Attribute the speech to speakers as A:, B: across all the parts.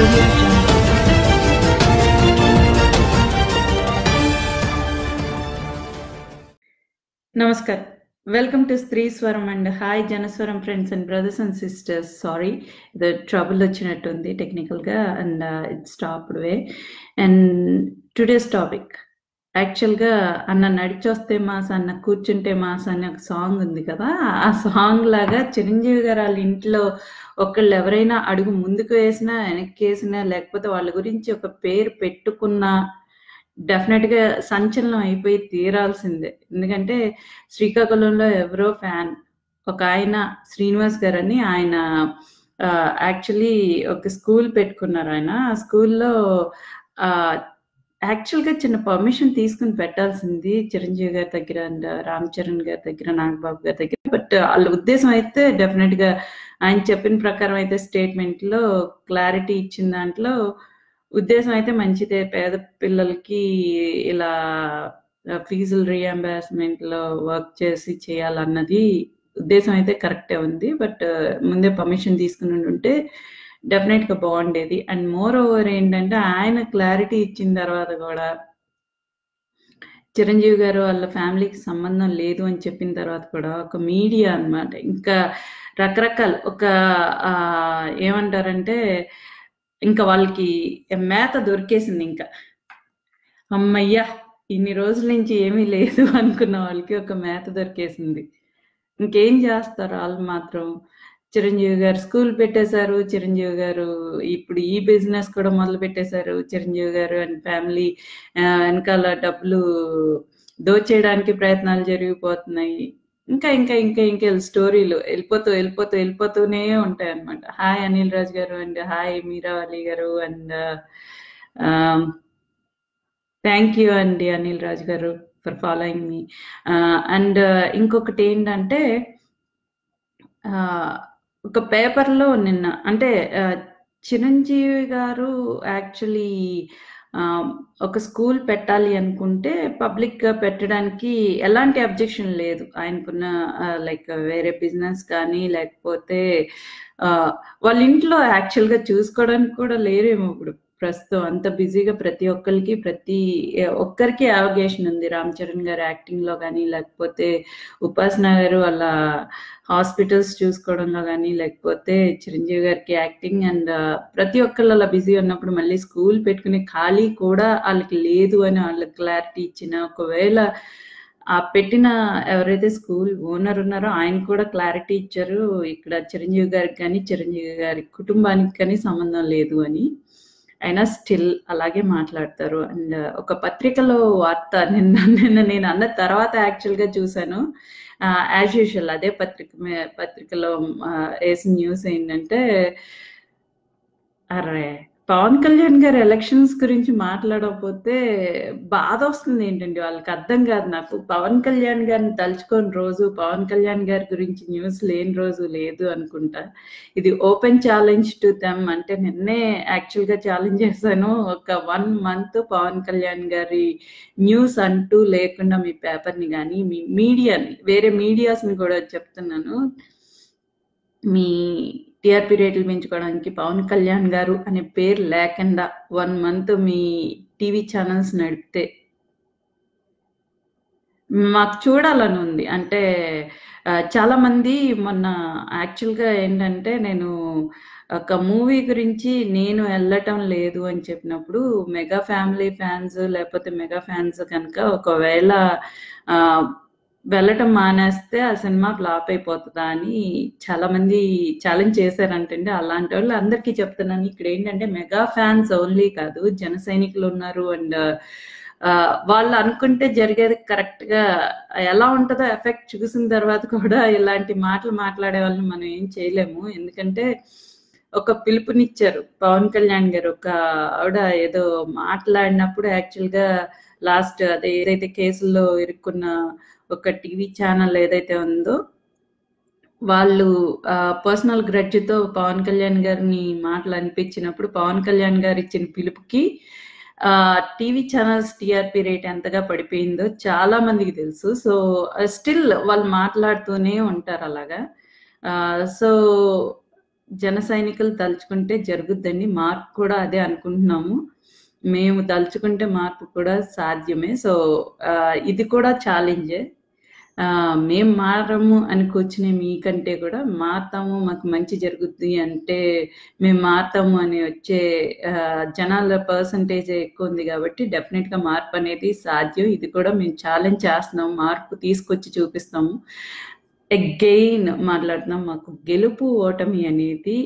A: audio jungle.
B: నమస్కారం welcome to Stree Swaram and hi Janaswaram friends and brothers and sisters sorry ఇది trouble వచ్చినట్టుంది టెక్నికల్గా and it stopped way and today's topic యాక్చువల్గా అన్న నడిచొస్తే mass అన్న కూర్చుంటే మాస్ అనే ఒక సాంగ్ ఉంది కదా ఆ సాంగ్ లాగా చిరంజీవి గారు వాళ్ళ ఇంట్లో ఒకళ్ళు ఎవరైనా అడుగు ముందుకు వేసినా వెనక్కి వేసినా లేకపోతే వాళ్ళ గురించి ఒక పేరు పెట్టుకున్నా డెఫినెట్ గా సంచలనం అయిపోయి తీరాల్సిందే ఎందుకంటే శ్రీకాకుళంలో ఎవరో ఫ్యాన్ ఒక ఆయన శ్రీనివాస్ గారు అని ఆయన యాక్చువల్లీ ఒక స్కూల్ పెట్టుకున్నారు ఆయన ఆ స్కూల్లో యాక్చువల్గా చిన్న పర్మిషన్ తీసుకుని పెట్టాల్సింది చిరంజీవి గారి దగ్గర అండ్ రామ్ చరణ్ గారి దగ్గర నాగబాబు గారి దగ్గర బట్ వాళ్ళ ఉద్దేశం అయితే డెఫినెట్ గా ఆయన చెప్పిన ప్రకారం అయితే స్టేట్మెంట్ లో క్లారిటీ ఇచ్చిన దాంట్లో ఉద్దేశం అయితే మంచిదే పేద పిల్లలకి ఇలా ఫీజుల రీఎంబర్స్మెంట్ లో వర్క్ చేసి చేయాలన్నది ఉద్దేశం అయితే కరెక్టే ఉంది బట్ ముందే పర్మిషన్ తీసుకుని ఉంటే డెఫినెట్ గా బాగుండేది అండ్ మోర్ ఓవర్ ఏంటంటే ఆయన క్లారిటీ ఇచ్చిన తర్వాత కూడా చిరంజీవి గారు వాళ్ళ ఫ్యామిలీకి సంబంధం లేదు అని చెప్పిన తర్వాత కూడా ఒక మీడియా అన్నమాట ఇంకా రకరకాల ఒక ఆ, ఏమంటారంటే ఇంకా వాళ్ళకి మేత దొరికేసింది ఇంకా అమ్మయ్యా ఇన్ని రోజుల నుంచి ఏమీ లేదు అనుకున్న వాళ్ళకి ఒక మేత దొరికేసింది ఇంకేం చేస్తారు వాళ్ళు మాత్రం చిరంజీవి గారు స్కూల్ పెట్టేశారు చిరంజీవి గారు ఇప్పుడు ఈ బిజినెస్ కూడా మొదలు పెట్టేశారు చిరంజీవి గారు అండ్ ఫ్యామిలీ వెనకాల డబ్బులు దోచేయడానికి ప్రయత్నాలు జరిగిపోతున్నాయి ఇంకా ఇంకా ఇంకా ఇంకా స్టోరీలు వెళ్ళిపోతూ వెళ్ళిపోతూ వెళ్ళిపోతూనే ఉంటాయి అనమాట హాయ్ అనిల్ రాజ్ గారు అండ్ హాయ్ మీరావళి గారు అండ్ థ్యాంక్ యూ అండి అనిల్ రాజ్ గారు ఫర్ ఫాలోయింగ్ మీ అండ్ ఇంకొకటి ఏంటంటే ఆ, ఒక పేపర్లో నిన్న అంటే ఆ, చిరంజీవి గారు యాక్చువల్లీ ఒక స్కూల్ పెట్టాలి అనుకుంటే పబ్లిక్ గా పెట్టడానికి ఎలాంటి అబ్జెక్షన్ లేదు ఆయనకున్న లైక్ వేరే బిజినెస్ కానీ లేకపోతే ఆ, వాళ్ళ ఇంట్లో యాక్చువల్ గా చూసుకోవడానికి కూడా లేరేమో ఇప్పుడు ప్రస్తుతం అంత బిజీగా ప్రతి ఒక్కరికి ప్రతి ఒక్కరికి అవగేషన్ ఉంది రామ్ చరణ్ గారు యాక్టింగ్ లో కానీ లేకపోతే ఉపాసన గారు వాళ్ళ హాస్పిటల్స్ చూసుకోవడంలో కానీ లేకపోతే చిరంజీవి గారికి యాక్టింగ్ అండ్ ప్రతి ఒక్కళ్ళు అలా బిజీ ఉన్నప్పుడు మళ్ళీ స్కూల్ పెట్టుకునే ఖాళీ కూడా వాళ్ళకి లేదు అని వాళ్ళకి క్లారిటీ ఇచ్చిన ఒకవేళ ఆ పెట్టిన ఎవరైతే స్కూల్ ఓనర్ ఉన్నారో ఆయన కూడా క్లారిటీ ఇచ్చారు ఇక్కడ చిరంజీవి గారికి కానీ చిరంజీవి గారి కుటుంబానికి కానీ సంబంధం లేదు అని అయినా స్టిల్ అలాగే మాట్లాడతారు అండ్ ఒక పత్రికలో వార్త నిన్న నిన్న నేను అన్న తర్వాత యాక్చువల్ గా చూశాను యాజ్ యూజువల్ అదే పత్రిక మే- పత్రికలో ఆ, వేసిన న్యూస్ ఏంటంటే అరే పవన్ కళ్యాణ్ గారు ఎలక్షన్స్ గురించి మాట్లాడకపోతే బాధ వస్తుంది ఏంటండి వాళ్ళకి అర్థం కాదు నాకు పవన్ కళ్యాణ్ గారిని తలుచుకొని రోజు పవన్ కళ్యాణ్ గారి గురించి న్యూస్ లేని రోజు లేదు అనుకుంటా ఇది ఓపెన్ ఛాలెంజ్ టు దెమ్ అంటే నిన్నే యాక్చువల్ గా ఛాలెంజ్ చేశాను ఒక వన్ మంత్ పవన్ కళ్యాణ్ గారి న్యూస్ అంటూ లేకుండా మీ పేపర్ ని కానీ మీ మీడియాని వేరే మీడియాస్ ని కూడా చెప్తున్నాను మీ టిఆర్పి రేట్లు పెంచుకోవడానికి పవన్ కళ్యాణ్ గారు అనే పేరు లేకుండా వన్ మంత్ మీ టీవీ ఛానల్స్ నడిపితే మాకు చూడాలని ఉంది అంటే ఆ, చాలా మంది మొన్న యాక్చువల్గా ఏంటంటే నేను ఒక మూవీ గురించి నేను వెళ్ళటం లేదు అని చెప్పినప్పుడు మెగా ఫ్యామిలీ ఫ్యాన్స్ లేకపోతే మెగా ఫ్యాన్స్ కనుక ఒకవేళ ఆ, వెళ్ళటం మానేస్తే ఆ సినిమా ఫ్లాప్ అయిపోతుందా అని చాలా మంది ఛాలెంజ్ చేశారంటండి అలాంటి వాళ్ళు అందరికీ చెప్తున్నాను ఇక్కడ ఏంటంటే మెగా ఫ్యాన్స్ ఓన్లీ కాదు జన సైనికులు ఉన్నారు అండ్ వాళ్ళు అనుకుంటే జరిగేది కరెక్ట్ గా ఎలా ఉంటుందో ఎఫెక్ట్ చూసిన తర్వాత కూడా ఇలాంటి మాటలు మాట్లాడే వాళ్ళని మనం ఏం చేయలేము ఎందుకంటే ఒక పిలుపునిచ్చారు పవన్ కళ్యాణ్ గారు ఒక ఆవిడ ఏదో మాట్లాడినప్పుడు యాక్చువల్ గా లాస్ట్ అదే ఏదైతే కేసుల్లో ఇరుక్కున్న ఒక టీవీ ఛానల్ ఏదైతే ఉందో వాళ్ళు పర్సనల్ గ్రడ్జ్ తో పవన్ కళ్యాణ్ గారిని మాటలు అనిపించినప్పుడు పవన్ కళ్యాణ్ గారు ఇచ్చిన పిలుపుకి టీవీ ఛానల్స్ టీఆర్పీ రేట్ ఎంతగా పడిపోయిందో చాలా మందికి తెలుసు సో స్టిల్ వాళ్ళు మాట్లాడుతూనే ఉంటారు అలాగా సో జన సైనికులు తలుచుకుంటే జరుగుద్దండి. మార్పు కూడా అదే అనుకుంటున్నాము. మేము తలుచుకుంటే మార్పు కూడా సాధ్యమే. సో, ఆహ్, ఇది కూడా ఛాలెంజే. ఆహ్, మేము మారము అని కూర్చునే మీకంటే కూడా మారతాము, మాకు మంచి జరుగుద్ది అంటే మేము మారతాము అని వచ్చే ఆహ్, జనాల పర్సెంటేజే ఎక్కువుంది గాబట్టి డెఫినిట్‌గా మార్పనేది సాధ్యం. ఇది కూడా మేము ఛాలెంజ్ చేస్తున్నాం. మార్పు తీసుకొచ్చి చూపిస్తాము. అగెయిన్ మాట్లాడుతున్నాం. మాకు గెలుపు, ఓటమి అనేది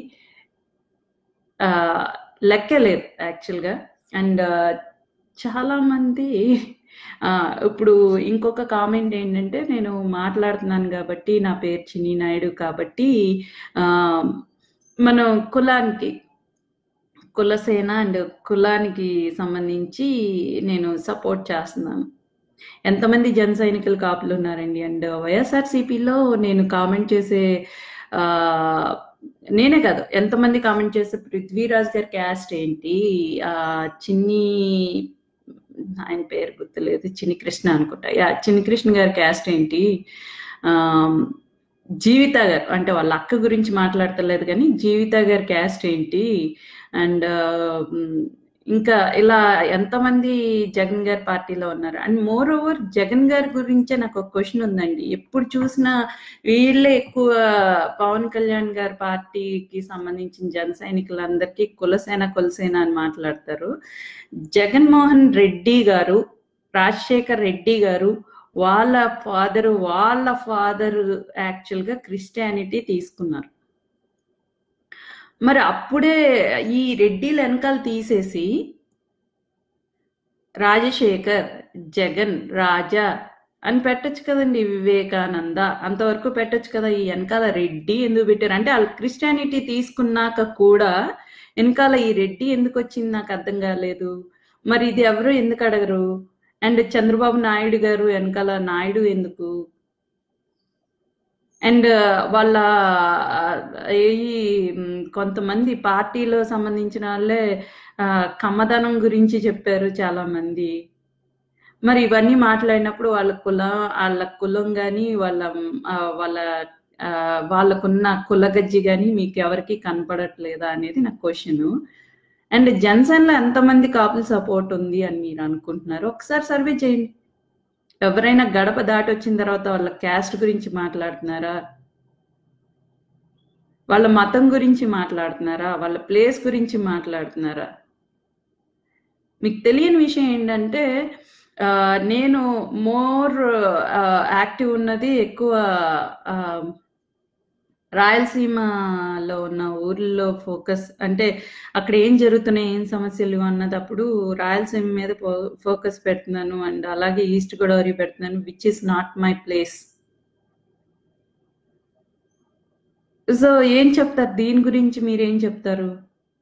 B: ఆహ్, లెక్కే లేదు యాక్చువల్‌గా. అండ్ చాలామంది ఆహ్, ఇప్పుడు ఇంకొక కామెంట్ ఏంటంటే, నేను మాట్లాడుతున్నాను గాబట్టి, నా పేరు చిన్ని నాయుడు కాబట్టి ఆహ్, మనం కులానికి కులసేన అండ్ కులానికి సంబంధించి నేను సపోర్ట్ చేస్తున్నాను. ఎంతమంది జన సైనికులు కాపులున్నారండి. అండ్ వైఎస్ఆర్‌సీపీలో నేను కామెంట్ చేసే ఆహ్, నేనే కాదు ఎంతమంది కామెంట్ చేసే 'పృథ్వీరాజ్' గారి క్యాస్ట్ ఏంటి? ఆహ్, చిన్ని ఆయన పేరు గుర్తులేదు. చిన్ని కృష్ణ అనుకుంటా. యాహ్! చిన్ని కృష్ణ గారి క్యాస్ట్ ఏంటి? ఆహ్, జీవిత గారు అంటే వాళ్ళ అక్క గురించి మాట్లాడతలేదు గానీ, జీవిత గారి క్యాస్ట్ ఏంటి? అండ్ హ్మ్, ఇంకా ఇలా ఎంతమంది జగన్ గారి పార్టీలో ఉన్నారు. అండ్ మోర్ ఓవర్ జగన్ గారి గురించే నాకొక క్వెషన్ ఉందండి. ఎప్పుడు చూసినా వీళ్ళే ఎక్కువ పవన్ కళ్యాణ్ గారి పార్టీకి సంబంధించిన జన సైనికులందరికీ కులసేన, కులసేన అని మాట్లాడతారు. జగన్మోహన్ రెడ్డి గారు, రాజశేఖర్ రెడ్డి గారు వాళ్ళ ఫాదరు, వాళ్ళ ఫాదరు యాక్చువల్‌గా క్రిస్టియానిటీ తీసుకున్నారు. మరి అప్పుడే ఈ రెడ్డిల ఎనకాల తీసేసి రాజశేఖర్, జగన్, రాజా అని పెట్టొచ్చు కదండీ! వివేకానంద అంతవరకు పెట్టొచ్చు కదా! ఈ ఎనకాల రెడ్డి ఎందుకు పెట్టారు? అంటే ఆళ్ళు క్రిస్టియానిటీ తీసుకున్నాక కూడా ఎనకాల ఈ రెడ్డి ఎందుకొచ్చింది నాకు అర్థం కాలేదు. మరి ఇది ఎవరు ఎందుకు అడగరు? అండ్ చంద్రబాబు నాయుడు గారు ఎనకాల నాయుడు ఎందుకు? అండ్ వాళ్ళ ఈ హ్మ్, కొంతమంది పార్టీలో సంబంధించిన వాళ్ళే ఆహ్, కమ్మదనం గురించి చెప్పారు చాలామంది. మరి ఇవన్నీ మాట్లాడినప్పుడు వాళ్ళ కులం ఆళ్ళ కులం గాని, వాళ్ళ ఆహ్, వాళ్ళ ఆహ్, వాళ్ళకున్న కులగజ్జి గాని మీకెవరికీ కనపడట్లేదా అనేది నా క్వెషను. అండ్ జనసేనలో ఎంతమంది కాపుల సపోర్ట్ ఉంది అని మీరు అనుకుంటున్నారు? ఒకసారి సర్వే చేయండి. ఎవరైనా గడప దాటొచ్చిన తర్వాత వాళ్ళ క్యాస్ట్ గురించి మాట్లాడుతున్నారా? వాళ్ళ మతం గురించి మాట్లాడుతున్నారా? వాళ్ళ ప్లేస్ గురించి మాట్లాడుతున్నారా? మీకు తెలియని విషయం ఏంటంటే ఆహ్, నేను మోర్ ఆహ్, యాక్టివ్ ఉన్నది ఎక్కువ ఆహ్, రాయలసీమలో ఉన్న ఊర్లలో ఫోకస్ అంటే అక్కడ ఏం జరుగుతున్నాయి, ఏం సమస్యలు అన్నదప్పుడు రాయలసీమ మీద ఫో ఫోకస్ పెడుతున్నాను. అండ్ అలాగే ఈస్ట్ గోదావరి పెడుతున్నాను. Which is not my place. So, ఏం చెప్తారు? దీని గురించి మీరేం చెప్తారు?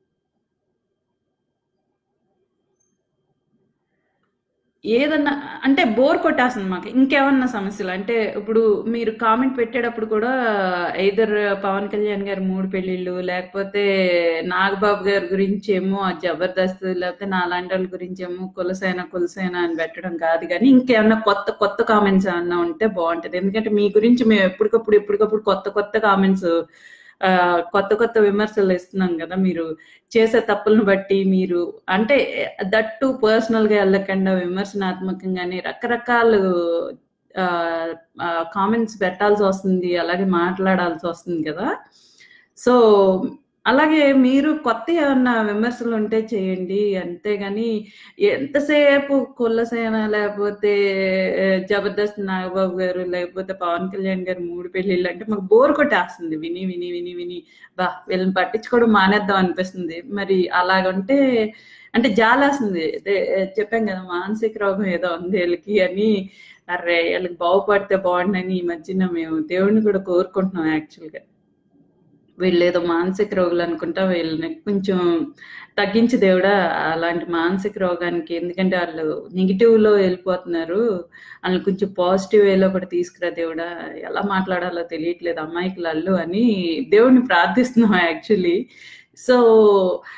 B: ఏదన్నా అంటే బోర్ కొట్టేస్తుంది మాకు. ఇంకేమన్నా సమస్యలు అంటే ఇప్పుడు మీరు కామెంట్ పెట్టేటప్పుడు కూడా ఎయిదర్ పవన్ కళ్యాణ్ గారి 3 పెళ్ళిళ్ళు, లేకపోతే నాగబాబు గారి గురించేమో ఆ 'జబర్దస్త్' లేకపోతే నాలాంటోళ్ళ గురించేమో కులసేన, కులసేన అని పెట్టడం కాదు గానీ, ఇంకేమన్నా కొత్త కొత్త కామెంట్స్ ఏమన్నా ఉంటే బావుంటది. ఎందుకంటే మీ గురించి మేము ఎప్పటికప్పుడు, ఎప్పటికప్పుడు కొత్త కొత్త కామెంట్స్ ఆహ్, కొత్త కొత్త విమర్శలు ఇస్తున్నాం గదా! మీరు చేసే తప్పులను బట్టి మీరు అంటే దట్ టూ పర్సనల్‌గా ఎళ్ళకుండా విమర్శనాత్మకంగానే రకరకాలు ఆహ్, ఆహ్, కామెంట్స్ పెట్టాల్సొస్తుంది. అలాగే మాట్లాడాల్సొస్తుంది గదా! సో, అలాగే మీరు కొత్తయేమన్నా విమర్శలుంటే చేయండి. అంతేగాని ఎంతసేపు కులసేన లేకపోతే 'జబర్దస్త్' నాగబాబు గారు, లేకపోతే పవన్ కళ్యాణ్ గారి 3 పెళ్ళిళ్ళు అంటే మాకు బోర్ కొట్టేస్తుంది. విని, విని, విని, విని అబ్బా! వీళ్ళని పట్టించుకోవడం మానేద్దాం అనిపిస్తుంది. మరి అలాగుంటే అంటే జాలేస్తుంది. అదే చెప్పాం గదా! మానసిక రోగం ఏదో ఉంది ఈళ్ళకి అని. అర్రే! ఈళ్ళకి బాగుపడితే బావుండని ఈ మధ్యన మేము దేవుడిని కూడా కోరుకుంటున్నాం యాక్చువల్‌గా. వీళ్ళేదో మానసిక రోగులనుకుంటా వీళ్ళని కొంచెం తగ్గించు దేవుడా! అలాంటి మానసిక రోగానికి ఎందుకంటే ఆళ్ళు నెగెటివ్‌లో ఎళ్ళిపోతున్నారు. ఆళ్ళని కొంచెం పాజిటివ్ వేలో కూడా తీసుకురా దేవుడా! ఎలా మాట్లాడాలో తెలియట్లేదు అమాయకులాళ్ళు అని దేవుడిని ప్రార్థిస్తున్నాం యాక్చువల్లీ. సో,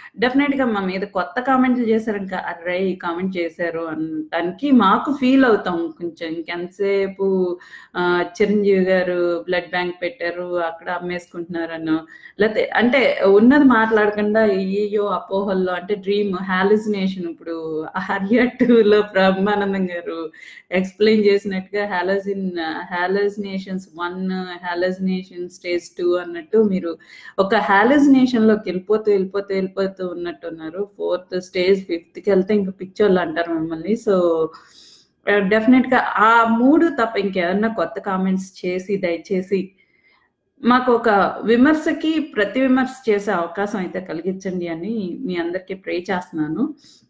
B: డెఫినెట్‌గా మా మీద కొత్త కామెంట్లు చేశారు ఇంకా అర్రే! ఈ కామెంట్ చేశారు అనటానికి మాకు ఫీల్ అవుతాం కొంచెం ఇంకెంతసేపు ఆహ్, చిరంజీవి గారు బ్లడ్ బ్యాంక్ పెట్టారు. అక్కడ అమ్మేసుకుంటున్నారనో లేతే అంటే ఉన్నది మాట్లాడకుండా ఏయ్యేయ్యో అపోహల్లో అంటే డ్రీమ్ హాలుసినేషన్ ఇప్పుడు 'ఆర్య 2లో' బ్రహ్మానందం గారు ఎక్స్‌ప్లెయిన్ చేసినట్టుగా హాలోసిన్ హాలుసినేషన్స్ 1, హాలుసినేషన్ స్టేజ్ 2 అన్నట్టు మీరు ఒక హాలుసినేషన్‌లోకి వెళ్ళిపోతూ, వెళ్ళిపోతూ, వెళ్ళిపోతూ ఉన్నట్టున్నారు. ఫోర్త్ స్టేజ్, ఫిఫ్త్‌కెళ్తే ఇంక పిచ్చోళ్ళు అంటారు మిమ్మల్ని. సో, ఆహ్, డెఫినెట్‌గా ఆ 3 తప్ప ఇంకేమన్నా కొత్త కామెంట్స్ చేసి దయచేసి మాకొక విమర్శకి ప్రతి విమర్శ చేసే అవకాశం అయితే కలిగించండి అని మీ అందరికీ ప్రే చేస్తున్నాను.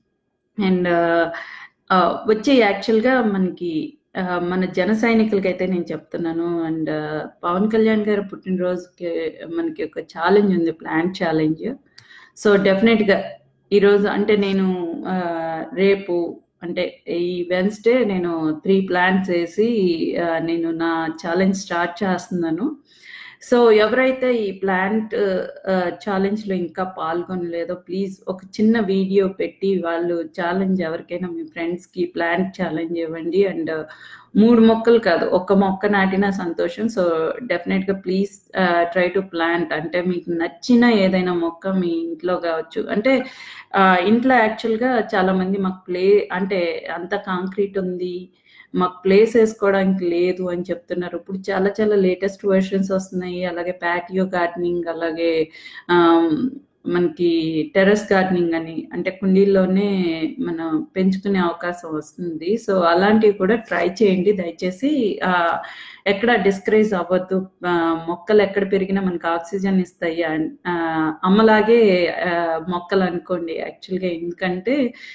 B: అండ్ ఆహ్, వచ్చే యాక్చువల్‌గా మనకి ఆహ్, మన జన సైనికులకైతే నేను చెప్తున్నాను అండ్ పవన్ కళ్యాణ్ గారి పుట్టినరోజుకి మనకి ఒక ఛాలెంజ్ ఉంది. Plant challenge. సో, డెఫినెట్‌గా ఈరోజు అంటే నేను ఆహ్, రేపు అంటే ఈ వెన్స్‌డే నేను 3 ప్లాంట్స్ ఏసి ఆహ్, నేను నా ఛాలెంజ్ స్టార్ట్ చేస్తున్నాను. సో, ఎవరైతే ఈ ప్లాంట్ ఆహ్, ఛాలెంజ్‌లో ఇంకా పాల్గొనలేదో ప్లీజ్ ఒక చిన్న వీడియో పెట్టి వాళ్ళు ఛాలెంజ్ ఎవరికైనా మీ ఫ్రెండ్స్‌కి ప్లాంట్ ఛాలెంజ్ ఇవ్వండి. అండ్ 3 మొక్కలు కాదు. ఒక్క మొక్క నాటినా సంతోషం. సో, డెఫినెట్‌గా ప్లీజ్ ఆహ్, ట్రై టు ప్లాంట్ అంటే మీకు నచ్చిన ఏదైనా మొక్క మీ ఇంట్లో కావచ్చు. అంటే ఆహ్, ఇంట్లో యాక్చువల్‌గా చాలామంది మాకు ప్లే అంటే అంత కాంక్రీట్ ఉంది. మాకు ప్లేస్ ఏసుకోవడానికి లేదు అని చెప్తున్నారు. ఇప్పుడు చాలా చాలా లేటెస్ట్ వెర్షన్స్ వస్తున్నాయి. అలాగే ప్యాటియో గార్డెనింగ్ అలాగే ఆహ్, మనకి టెర్రస్ గార్డెనింగ్ అని అంటే కుండీల్లోనే మనం పెంచుకునే అవకాశం వస్తుంది. సో, అలాంటివి కూడా ట్రై చేయండి దయచేసి. ఆహ్, ఎక్కడ డిస్కరేజ్ అవ్వద్దు. ఆహ్, మొక్కలు ఎక్కడ పెరిగినా మనకు ఆక్సిజన్ ఇస్తాయి. అండ్ ఆహ్, అమ్మలాగే ఆహ్, మొక్కలనుకోండి యాక్చువల్‌గా ఎందుకంటే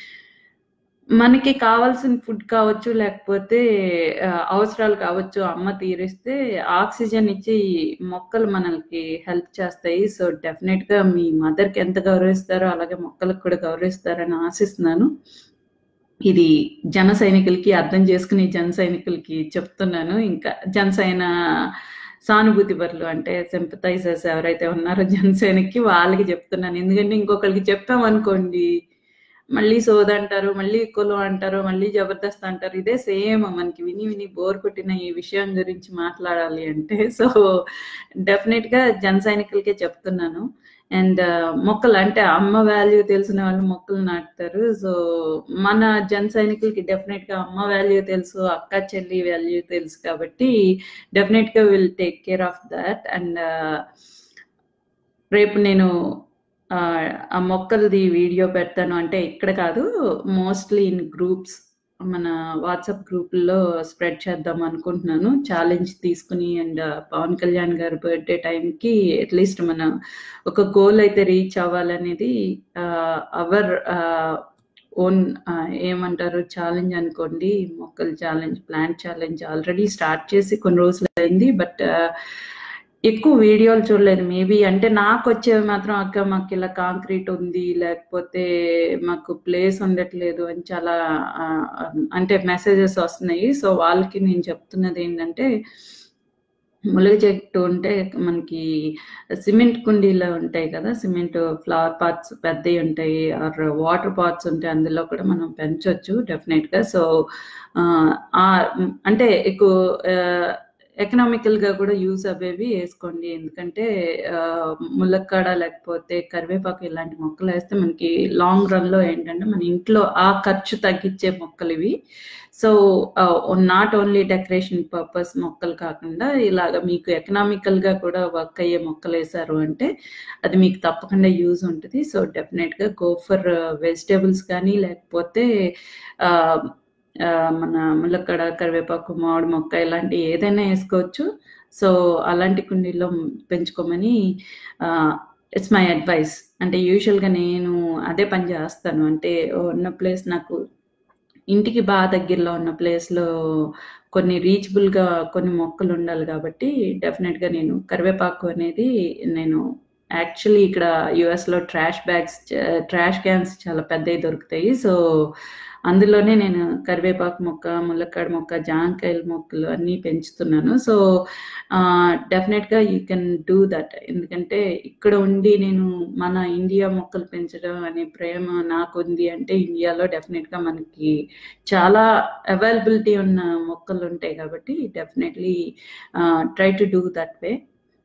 B: మనకి కావాల్సిన ఫుడ్ కావచ్చు, లేకపోతే ఆహ్, అవసరాలు కావచ్చు అమ్మ తీరిస్తే ఆక్సిజన్ ఇచ్చి మొక్కలు మనలకి హెల్ప్ చేస్తాయి. సో, డెఫినెట్‌గా మీ మదర్‌కి ఎంత గౌరవిస్తారో అలాగే మొక్కలకు కూడా గౌరవిస్తారని ఆశిస్తున్నాను. ఇది జన సైనికులకి అర్థం చేసుకుని జన సైనికులకి చెప్తున్నాను. ఇంకా జనసేన సానుభూతి పరులు అంటే సింపథైజర్స్ ఎవరైతే ఉన్నారో జనసేనకి వాళ్ళకి చెప్తున్నాను. ఎందుకంటే ఇంకొకళ్ళకి చెప్పామనుకోండి మళ్ళీ సోదంటారు. మళ్ళీ కులం అంటారు. మళ్ళీ జబర్దస్త్ అంటారు. ఇదే సేమ్ మనకి విని విని బోర్ కొట్టిన ఈ విషయం గురించి మాట్లాడాలి అంటే సో, డెఫినెట్‌గా జన సైనికులకే చెప్తున్నాను. అండ్ మొక్కలు అంటే అమ్మ వాల్యూ తెలిసిన వాళ్ళు మొక్కలు నాటుతారు. సో, మన జన సైనికులకి డెఫినెట్‌గా అమ్మ వాల్యూ తెలుసు. అక్క, చెల్లి వాల్యూ తెలుసు కాబట్టి డెఫినెట్‌గా will take care of thought. And రేపు నేను ఆహ్, ఆ మొక్కలది వీడియో పెడతాను. అంటే ఇక్కడ కాదు మోస్ట్‌లీ ఇన్ గ్రూప్స్ మన వాట్సాప్ గ్రూపుల్లో స్ప్రెడ్ చేద్దాం అనుకుంటున్నాను. ఛాలెంజ్ తీసుకొని అండ్ పవన్ కళ్యాణ్ గారి బర్త్‌డే టైంకి అట్‌లీస్ట్ మన ఒక గోల్ అయితే రీచ్ అవ్వాలనేది ఆహ్, అవర్ ఆహ్, ఓన్ ఆహ్, ఏమంటారు ఛాలెంజ్ అనుకోండి. మొక్కల challenge, plant challenge already start చేసి కొన్ని రోజులయింది. బట్ ఎక్కువ వీడియోలు చూడలేదు. మేబీ అంటే నాకొచ్చేవి మాత్రం అక్క మాకిలా కాంక్రీట్ ఉంది. లేకపోతే మాకు ప్లేస్ ఉండట్లేదు అని చాలా ఆహ్, అంటే మెసేజెస్ వస్తున్నాయి. సో, వాళ్ళకి నేను చెప్తున్నదేంటంటే మునగ చెట్టు ఉంటే మనకి సిమెంట్ కుండీలో ఉంటాయి కదా! సిమెంట్ ఫ్లవర్ పాట్స్ పెద్దయి ఉంటాయి. ఆర్ వాటర్ పాట్స్ ఉంటాయి. అందులో కూడా మనం పెంచొచ్చు డెఫినెట్‌గా. సో, ఆహ్, ఆహ్, హ్మ్, అంటే ఎక్కువ ఆహ్, ఎకనామికల్‌గా కూడా యూజ్ అవ్వేవి ఏసుకోండి. ఎందుకంటే ఆహ్, ములక్కాడ లేకపోతే కరివేపాకు ఇలాంటి మొక్కలేస్తే మనకి లాంగ్ రన్‌లో ఏంటంటే మన ఇంట్లో ఆ ఖర్చు తగ్గించే మొక్కలివి. So, ah, not only decoration purpose మొక్కలు కాకుండా ఇలాగ మీకు ఎకనామికల్‌గా కూడా వర్క్ అయ్యే మొక్కలేశారు అంటే అది మీకు తప్పకుండా యూజ్ ఉంటది. సో, డెఫినెట్‌గా గో ఫర్ వెజిటబుల్స్ కానీ లేకపోతే ఆహ్, ఆహ్, మన ములక్కాడ, కరివేపాకు, మామిడి మొక్క ఇలాంటియి ఏదైనా ఏసుకోవచ్చు. సో, అలాంటి కుండీల్లో పెంచుకోమని ఆహ్, ఇట్స్ మై అడ్వైస్. అంటే యూజువల్‌గా నేను అదే పని చేస్తాను. అంటే ఉన్న ప్లేస్ నాకు ఇంటికి బా దగ్గరలో ఉన్న ప్లేస్‌లో కొన్ని రీచబుల్‌గా కొన్ని మొక్కలుండాలి కాబట్టి డెఫినెట్‌గా నేను కరివేపాకు అనేది నేను యాక్చువల్లీ ఇక్కడ యూఎస్‌లో ట్రాష్ బ్యాగ్స్ చ ట్రాష్ క్యాన్స్ చాలా పెద్దయి దొరుకుతాయి. సో, అందులోనే నేను కరివేపాకు మొక్క, ములక్కాడ మొక్క, జాంకాయల మొక్కలు అన్నీ పెంచుతున్నాను. సో, ఆహ్, డెఫినెట్‌గా యూ కెన్ డూ దట్. ఎందుకంటే ఇక్కడ ఉండి నేను మన ఇండియా మొక్కలు పెంచడం అనే ప్రేమ నాకుంది అంటే ఇండియాలో డెఫినెట్‌గా మనకి చాలా అవైలబిలిటీ ఉన్న మొక్కలుంటాయి కాబట్టి definitely ah, try to do that way.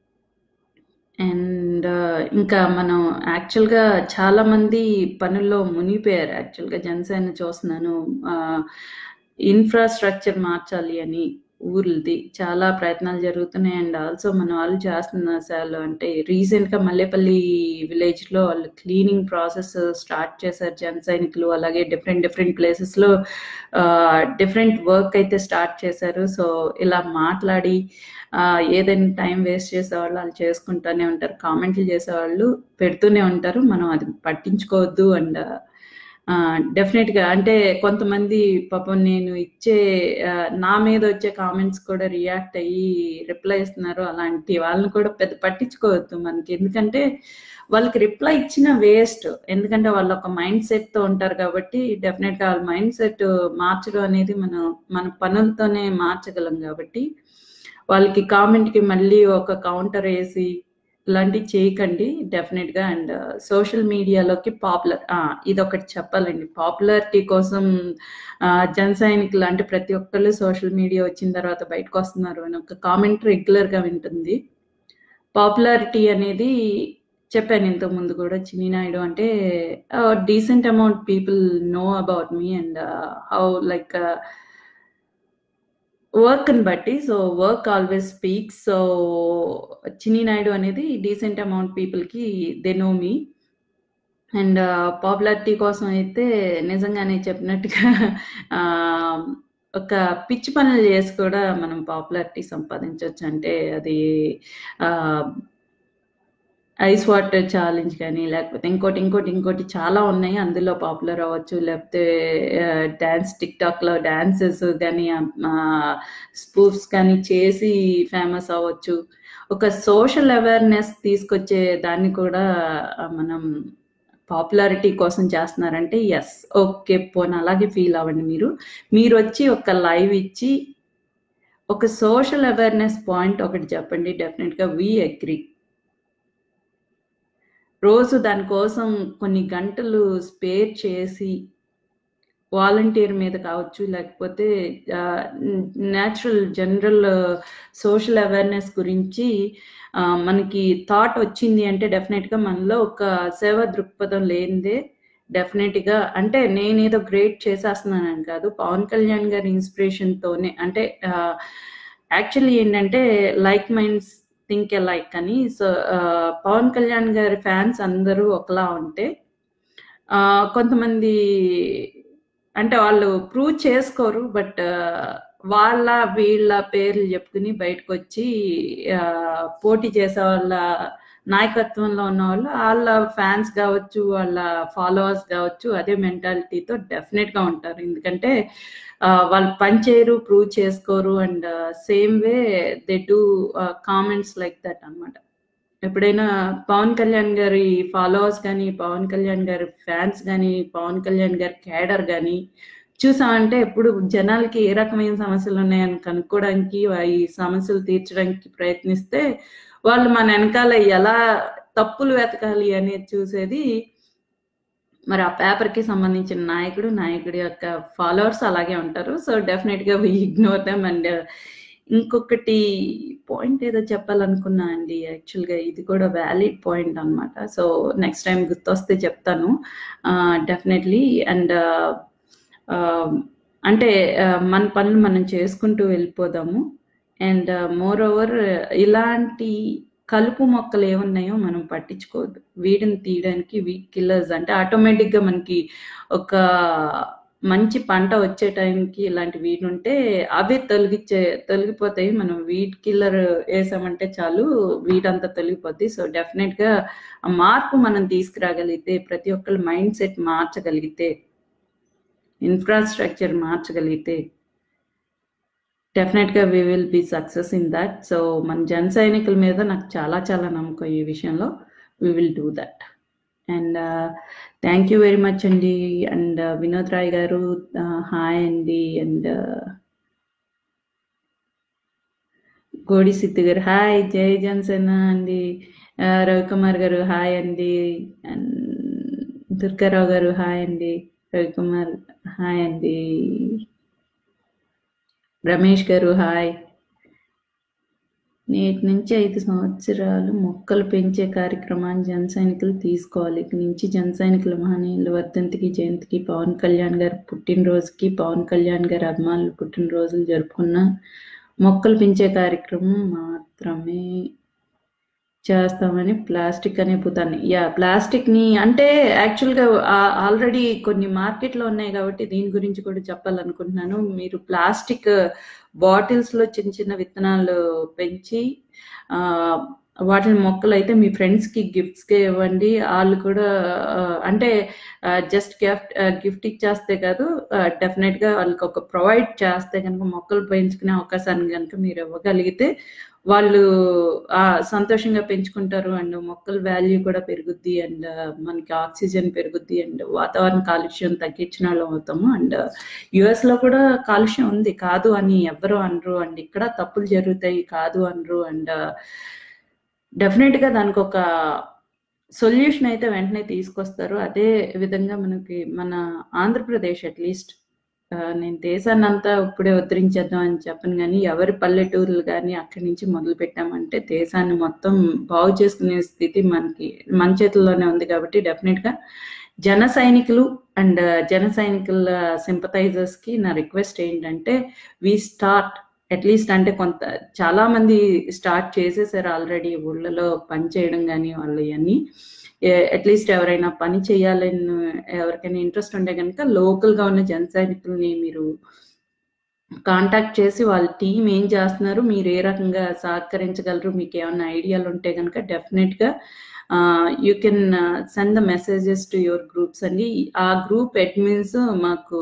B: And ఇంకా మనం యాక్చువల్‌గా చాలామంది పనుల్లో మునిగిపోయారు. యాక్చువల్‌గా జనసేన చూస్తున్నాను. ఆహ్, ఇన్‌ఫ్రాస్ట్రక్చర్ మార్చాలి అని ఊర్లది చాలా ప్రయత్నాలు జరుగుతున్నాయి. అండ్ ఆల్సో మన వాళ్ళు చేస్తున్న సేవలు అంటే రీసెంట్‌గా మల్లేపల్లి విలేజ్‌లో వాళ్ళు క్లీనింగ్ ప్రాసెస్ స్టార్ట్ చేశారు జన సైనికులు. అలాగే డిఫరెంట్ డిఫరెంట్ ప్లేసెస్‌లో ఆహ్, డిఫరెంట్ వర్క్ అయితే స్టార్ట్ చేశారు. సో, ఇలా మాట్లాడి ఆహ్, ఏదైనా టైం వేస్ట్ చేసేవాళ్ళు ఆళ్ళు చేసుకుంటానే ఉంటారు. కామెంట్లు చేసేవాళ్ళు పెడుతూనే ఉంటారు. మనం అది పట్టించుకోవద్దు అండ్ ఆహ్, డెఫినెట్‌గా అంటే కొంతమంది పాపం నేను ఇచ్చే ఆహ్, నా మీద వచ్చే కామెంట్స్ కూడా రియాక్ట్ అయ్యి రిప్లై ఇస్తున్నారు. అలాంటి వాళ్ళని కూడా పెద్ద పట్టించుకోవద్దు మనకి. ఎందుకంటే వాళ్ళకి రిప్లై ఇచ్చినా వేస్ట్. ఎందుకంటే వాళ్ళు ఒక మైండ్ సెట్‌తో ఉంటారు కాబట్టి డెఫినెట్‌గా ఆళ్ళ మైండ్ సెట్ మార్చడం అనేది మనం మన పనులతోనే మార్చగలం కాబట్టి వాళ్ళకి కామెంట్‌కి మళ్ళీ ఒక కౌంటర్ ఏసి ఇలాంటివి చేయకండి డెఫినెట్‌గా. అండ్ సోషల్ మీడియాలోకి పాపులర్ ఆ! ఇదొకటి చెప్పాలండి. పాపులారిటీ కోసం ఆహ్, జన సైనికులు అంటే ప్రతి ఒక్కళ్ళు సోషల్ మీడియా వచ్చిన తర్వాత బయటకొస్తున్నారు అని ఒక కామెంట్ రెగ్యులర్‌గా వింటుంది. పాపులారిటీ అనేది చెప్పాను ఇంతకు ముందు కూడా చిన్ని నాయుడు అంటే ah, decent amount people know about me and how like వర్క్‌ని బట్టి. So, work always speaks. So, Chinni Naidu అనేది డీసెంట్ అమౌంట్ పీపుల్‌కి they know me. And popularity కోసం అయితే నిజంగానే చెప్పినట్టుగా ఆహ్, ఒక పిచ్చి పనులు చేసి కూడా మనం పాపులారిటీ సంపాదించొచ్చు. అంటే అది ఆహ్ ఐస్ వాటర్ ఛాలెంజ్ గాని, లేకపోతే ఇంకోటి, ఇంకోటి, ఇంకోటి చాలా ఉన్నాయి. అందులో పాపులర్ అవ్వచ్చు. లేకపోతే ఆహ్, డాన్స్ టిక్‌టాక్‌లో డాన్సెస్ గాని ఆహ్, స్పూఫ్స్ కానీ చేసి ఫేమస్ అవ్వచ్చు. ఒక సోషల్ అవేర్‌నెస్ తీసుకొచ్చే దాన్ని కూడా ఆహ్, మనం పాపులారిటీ కోసం చేస్తున్నారంటే యెస్. ఓకే. పోనీ అలాగే ఫీల్ అవ్వండి మీరు. మీరొచ్చి ఒక లైవ్ ఇచ్చి ఒక సోషల్ అవేర్‌నెస్ పాయింట్ ఒకటి చెప్పండి. డెఫినిట్‌గా వి అగ్రీ. రోజు దాని కోసం కొన్ని గంటలు స్పేర్ చేసి వాలంటీర్ మీద కావచ్చు, లేకపోతే ఆహ్, న్ నేచురల్ జనరల్ సోషల్ అవేర్‌నెస్ గురించి ఆహ్, మనకి థాట్ వచ్చింది అంటే డెఫినిట్‌గా మనలో ఒక సేవా దృక్పథం లేనిదే డెఫినిట్‌గా అంటే నేనేదో గ్రేట్ చేసేస్తున్నానని కాదు. పవన్ కళ్యాణ్ గారి ఇన్‌స్పిరేషన్‌తోనే అంటే ఆహ్, యాక్చువల్లీ ఏంటంటే లైక్ మైండ్స్ థింక్ ఎలైక్ అని. సో, ఆహ్, పవన్ కళ్యాణ్ గారి ఫ్యాన్స్ అందరూ ఒకలా ఉంటే ఆహ్, కొంతమంది అంటే వాళ్ళు ప్రూవ్ చేసుకోరు. బట్ వాళ్ళ, వీళ్ళ పేర్లు చెప్పుకొని బయటకొచ్చి ఆహ్, పోటీ చేసే వాళ్ళ నాయకత్వంలో ఉన్నవాళ్ళు ఆళ్ళ ఫ్యాన్స్ గావచ్చు, వాళ్ళ ఫాలోవర్స్ గావచ్చు అదే మెంటాలిటీతో డెఫినిట్‌గా ఉంటారు. ఎందుకంటే ఆహ్, వాళ్ళు పని చేయరు, ప్రూవ్ చేసుకోరు and same way they do ah, comments like that అన్నమాట. ఎప్పుడైనా పవన్ కళ్యాణ్ గారి ఫాలోవర్స్ గాని, పవన్ కళ్యాణ్ గారి ఫ్యాన్స్ గాని, పవన్ కళ్యాణ్ గారి క్యాడర్ గాని చూసామంటే ఎప్పుడు జనాలకి ఏ రకమైన సమస్యలున్నాయని కనుక్కోవడానికి, ఈ సమస్యలు తీర్చడానికి ప్రయత్నిస్తే వాళ్ళు మన ఎనకాల ఎలా తప్పులు వెతకాలి అనేది చూసేది మరి ఆ పేపర్‌కి సంబంధించిన నాయకుడు, నాయకుడి యొక్క ఫాలోవర్స్ అలాగే ఉంటారు. సో, డెఫినిట్‌గా వి ఇగ్నోర్ దెమ్ అండ్ ఇంకొకటి పాయింట్ ఏదో చెప్పాలనుకున్నా అండి. యాక్చువల్‌గా ఇది కూడా వాలిడ్ పాయింట్ అన్నమాట. సో, నెక్స్ట్ టైమ్ గుర్తొస్తే చెప్తాను. ఆహ్, డెఫినెట్‌లీ అండ్ ఆహ్, అంటే ఆహ్, మన పనులు మనం చేసుకుంటూ వెళ్ళిపోదాము. అండ్ మోర్ ఓవర్ ఇలాంటి కలుపు మొక్కలు ఏమున్నాయో మనం పట్టించుకోవద్దు. వీటిని తీయడానికి వీడ్ కిల్లర్స్ అంటే ఆటోమేటిక్‌గా మనకి ఒక మంచి పంట వచ్చే టైంకి ఇలాంటి వీడుంటే అవే తొలగిచ్చే తొలగిపోతాయి. మనం వీడ్ కిల్లర్ ఏసామంటే చాలు వీడంతా తొలగిపోద్ది. సో, డెఫినిట్‌గా ఆ మార్పు మనం తీసుకురాగలిగితే, ప్రతి ఒక్కళ్ళ మైండ్ సెట్ మార్చగలిగితే ఇన్‌ఫ్రాస్ట్రక్చర్ మార్చగలిగితే డెఫినిట్‌గా we will be success in that. So, మన జన సైనికుల మీద నాకు చాలా చాలా నమ్మకం ఈ విషయంలో. We will do that and thank you very much అండి అండ్ వినోద్ రాయ్ గారు హాయ్ అండి అండ్ గోడి సిద్ధు గారు హాయ్ జై జనసేన అండి ఆ, రవికుమార్ గారు హాయ్ అండి అండ్ దుర్గారావు గారు హాయ్ అండి రవికుమార్ హాయ్ అండి రమేష్ గారు హాయ్ నేటి నుంచి ఐదు సంవత్సరాలు మొక్కలు పెంచే కార్యక్రమాన్ని జన సైనికులు తీసుకోవాలి ఇక నుంచి జన సైనికుల మహనీయుల వర్ధంతికి జయంతికి పవన్ కళ్యాణ్ గారి పుట్టినరోజుకి పవన్ కళ్యాణ్ గారి అభిమానులు పుట్టినరోజులు జరుపుకున్న మొక్కలు పెంచే కార్యక్రమం మాత్రమే చేస్తామని ప్లాస్టిక్ అనే భూతాన్ని యా ప్లాస్టిక్ని అంటే యాక్చువల్గా ఆల్రెడీ కొన్ని మార్కెట్లో ఉన్నాయి కాబట్టి దీని గురించి కూడా చెప్పాలనుకుంటున్నాను మీరు ప్లాస్టిక్ బాటిల్స్లో చిన్న చిన్న విత్తనాలు పెంచి ఆ, వాటిని మొక్కలు అయితే మీ ఫ్రెండ్స్కి గిఫ్ట్స్కి ఇవ్వండి వాళ్ళు కూడా ఆ, అంటే జస్ట్ గిఫ్ట్ గిఫ్ట్ ఇచ్చేస్తే కాదు డెఫినెట్గా వాళ్ళకి ఒక ప్రొవైడ్ చేస్తే కనుక మొక్కలు పెంచుకునే అవకాశాన్ని కనుక మీరు ఇవ్వగలిగితే వాళ్ళు ఆ, సంతోషంగా పెంచుకుంటారు అండ్ మొక్కల వాల్యూ కూడా పెరుగుద్ది అండ్ మనకి ఆక్సిజన్ పెరుగుద్ది అండ్ వాతావరణ కాలుష్యం తగ్గించిన వాళ్ళం అవుతాము అండ్ యుఎస్ లో కూడా కాలుష్యం ఉంది కాదు అని ఎవ్వరు అనరు అండ్ ఇక్కడ తప్పులు జరుగుతాయి కాదు అనరు అండ్ డెఫినెట్ గా దానికి ఒక సొల్యూషన్ అయితే వెంటనే తీసుకొస్తారు అదే విధంగా మనకి మన ఆంధ్రప్రదేశ్ అట్లీస్ట్ నేను దేశాన్ని అంతా ఇప్పుడే ఉద్ధరించేద్దాం అని చెప్పను కానీ ఎవరి పల్లెటూర్లు కానీ అక్కడి నుంచి మొదలు పెట్టామంటే దేశాన్ని మొత్తం బాగు చేసుకునే స్థితి మనకి మన చేతుల్లోనే ఉంది కాబట్టి డెఫినెట్ గా జన సైనికులు అండ్ జన సైనికుల సింపథైజర్స్ కి నా రిక్వెస్ట్ ఏంటంటే వి స్టార్ట్ అట్లీస్ట్ అంటే కొంత చాలా మంది స్టార్ట్ చేసేసారు ఆల్రెడీ ఊళ్ళలో పని చేయడం కానీ వాళ్ళు ఇవన్నీ అట్లీస్ట్ ఎవరైనా పని చేయాలని ఎవరికైనా ఇంట్రెస్ట్ ఉంటే కనుక లోకల్గా ఉన్న జన సైనికుల్ని మీరు కాంటాక్ట్ చేసి వాళ్ళ టీం ఏం చేస్తున్నారు మీరు ఏ రకంగా సహకరించగలరు మీకు ఏమైనా ఐడియాలు ఉంటే కనుక డెఫినెట్గా you can send the messages to your groups అండి ఆ గ్రూప్ అడ్మిన్స్ మాకు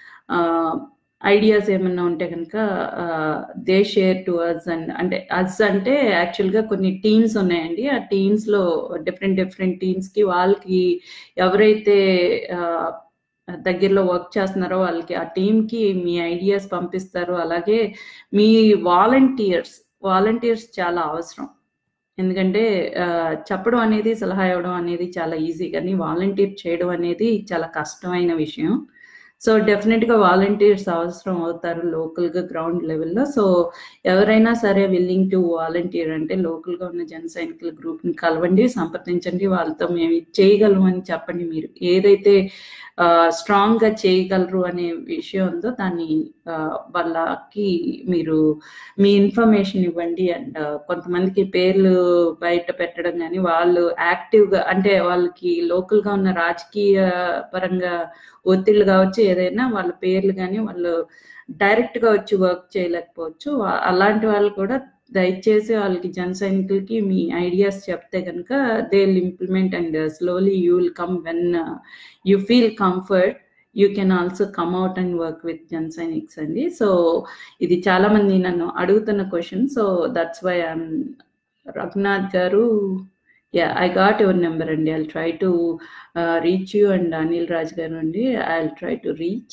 B: ఐడియాస్ ఏమన్నా ఉంటే కనుక they share to us and అంటే అస్ అంటే యాక్చువల్గా కొన్ని టీమ్స్ ఉన్నాయండి ఆ టీమ్స్లో డిఫరెంట్ డిఫరెంట్ టీమ్స్కి వాళ్ళకి ఎవరైతే ఆ, దగ్గరలో వర్క్ చేస్తున్నారో వాళ్ళకి ఆ టీంకి మీ ఐడియాస్ పంపిస్తారు అలాగే మీ వాలంటీర్స్ వాలంటీర్స్ చాలా అవసరం ఎందుకంటే ఆ, చెప్పడం అనేది సలహా ఇవ్వడం అనేది చాలా ఈజీ కానీ వాలంటీర్ చేయడం అనేది చాలా కష్టమైన విషయం సో డెఫినెట్గా వాలంటీర్స్ అవసరం అవుతారు లోకల్గా గ్రౌండ్ లెవెల్లో సో ఎవరైనా సరే విల్లింగ్ టు వాలంటీర్ అంటే లోకల్గా ఉన్న జన సైనికుల గ్రూప్ని కలవండి సంప్రదించండి వాళ్ళతో మేము ఇది చేయగలము అని చెప్పండి మీరు ఏదైతే స్ట్రాంగ్గా చేయగలరు అనే విషయం ఉందో దాన్ని ఆ, వాళ్ళకి మీరు మీ ఇన్ఫర్మేషన్ ఇవ్వండి అండ్ కొంతమందికి పేర్లు బయట పెట్టడం కానీ వాళ్ళు యాక్టివ్గా అంటే వాళ్ళకి లోకల్గా ఉన్న రాజకీయ పరంగా ఒత్తిళ్ళు కావచ్చు ఏదైనా వాళ్ళ పేర్లు కానీ వాళ్ళు డైరెక్ట్గా వచ్చి వర్క్ చేయలేకపోవచ్చు వా- అలాంటి వాళ్ళు కూడా దయచేసి వాళ్ళకి జన సైనికులకి మీ ఐడియాస్ చెప్తే కనుక they will implement and slowly you will come when you feel comfort you can also come out and work with Jan Sainiks అండి సో ఇది చాలా మంది నన్ను అడుగుతున్న question so that's why I'm Raghunath garu yeah I got your number అండి I try to reach you and Anil Raj garu అండి I try to reach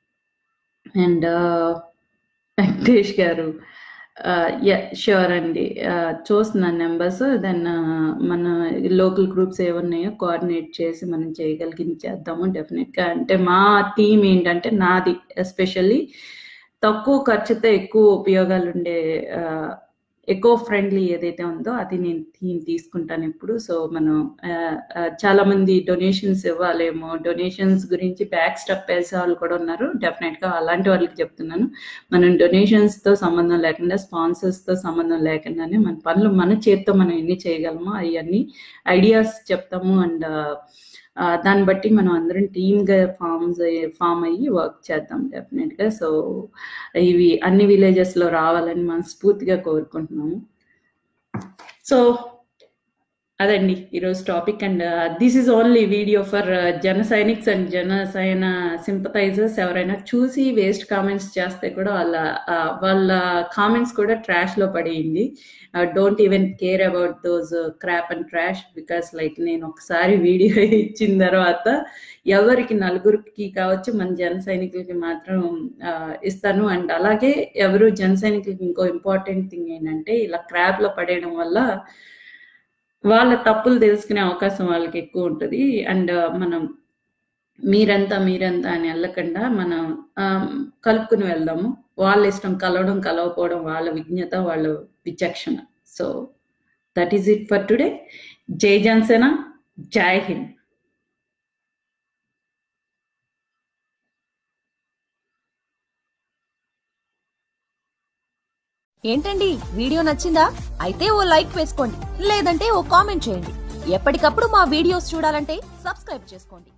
B: and Venkatesh garu yeah sure అండి Uh, చూస్తున్నాను నెంబర్స్ దెన్ మన లోకల్ గ్రూప్స్ ఏమున్నాయో కోఆర్డినేట్ చేసి మనం చేయగలిగింది చేద్దాము డెఫినెట్గా అంటే మా టీం ఏంటంటే నాది ఎస్పెషల్లీ తక్కువ ఖర్చుతో ఎక్కువ ఉపయోగాలు ఉండే ఎకో ఫ్రెండ్లీ ఏదైతే ఉందో అది నేను థీమ్ తీసుకుంటాను ఇప్పుడు సో మనం ఆ, ఆ, చాలా మంది డొనేషన్స్ ఇవ్వాలేమో డొనేషన్స్ గురించి బ్యాక్ స్టెప్ వేసే వాళ్ళు కూడా ఉన్నారు డెఫినెట్ గా అలాంటి వాళ్ళకి చెప్తున్నాను మనం డొనేషన్స్ తో సంబంధం లేకుండా స్పాన్సర్స్ తో సంబంధం లేకుండానే మన పనులు మన చేతితో మనం ఎన్ని చేయగలమో అవన్నీ ఐడియాస్ చెప్తాము అండ్ దాన్ని బట్టి మనం అందరం టీమ్ గా ఫార్మ్స్ ఫామ్ అయ్యి వర్క్ చేద్దాం డెఫినెట్ గా సో ఇవి అన్ని విలేజెస్ లో రావాలని మనస్ఫూర్తిగా కోరుకుంటున్నాము సో అదండి ఈరోజు topic and this is only video for Jana Sainiks and Jana Sena sympathisers ఎవరైనా చూసి వేస్ట్ కామెంట్స్ చేస్తే కూడా వాళ్ళ uh, వాళ్ళ కామెంట్స్ కూడా ట్రాష్ లో పడేయండి don't even care about those crap and trash because like నేను ఒకసారి వీడియో ఇచ్చిన తర్వాత ఎవరికి నలుగురికి కావచ్చు మన జన సైనికులకి మాత్రం uh, ఇస్తాను అండ్ అలాగే ఎవరు జన సైనికులకి ఇంకో ఇంపార్టెంట్ థింగ్ ఏంటంటే ఇలా క్రాప్ లో పడేయడం వల్ల వాళ్ళ తప్పులు తెలుసుకునే అవకాశం వాళ్ళకి ఎక్కువ ఉంటుంది అండ్ మనం మీరంతా మీరంతా అని వెళ్ళకుండా మనం ఆమ్, కలుపుకుని వెళ్దాము వాళ్ళ ఇష్టం కలవడం కలవకపోవడం వాళ్ళ విజ్ఞత వాళ్ళ విచక్షణ so that is it for today జై జనసేన జై హింద్
A: ఏంటండి వీడియో నచ్చిందా అయితే ఓ లైక్ వేసుకోండి లేదంటే ఓ కామెంట్ చేయండి ఎప్పటికప్పుడు మా వీడియోస్ చూడాలంటే సబ్స్క్రైబ్ చేసుకోండి